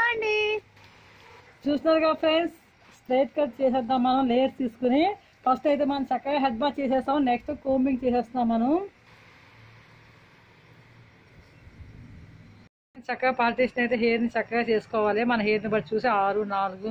అండి చూస్తున్నారుగా friends straight cut చేసేద్దాం మనం లేయర్స్ తీసుకుని ఫస్ట్ అయితే మనం చక్కగా హెడ్ బాత్ చేసేస్తాం నెక్స్ట్ కోంబింగ్ చేసేస్తాం మనం చక్కగా పార్టీషన్ అయితే హెయిర్ని చక్కగా చేసుకోవాలి మన హెయిర్ని బట్టి చూసి ఆరు నాలుగు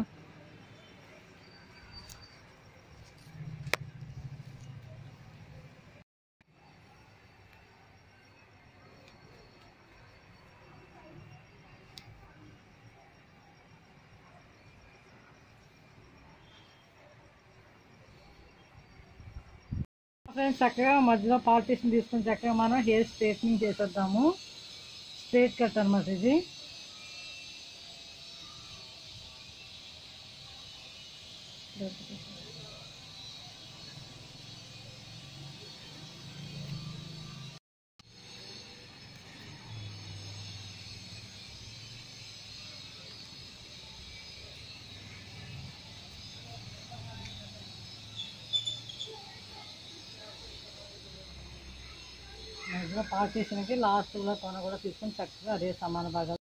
ఫ్రెండ్స్ చక్కగా మధ్యలో పార్టీషన్ తీసుకుని చక్కగా మనం హెయిర్ స్ట్రైట్నింగ్ చేసేద్దాము స్ట్రైట్ కట్ అనమాట ఇది మధ్యలో పార్టీషన్కి లాస్ట్లో కొన కూడా తీసుకొని చక్కగా అదే సమాన భాగాలు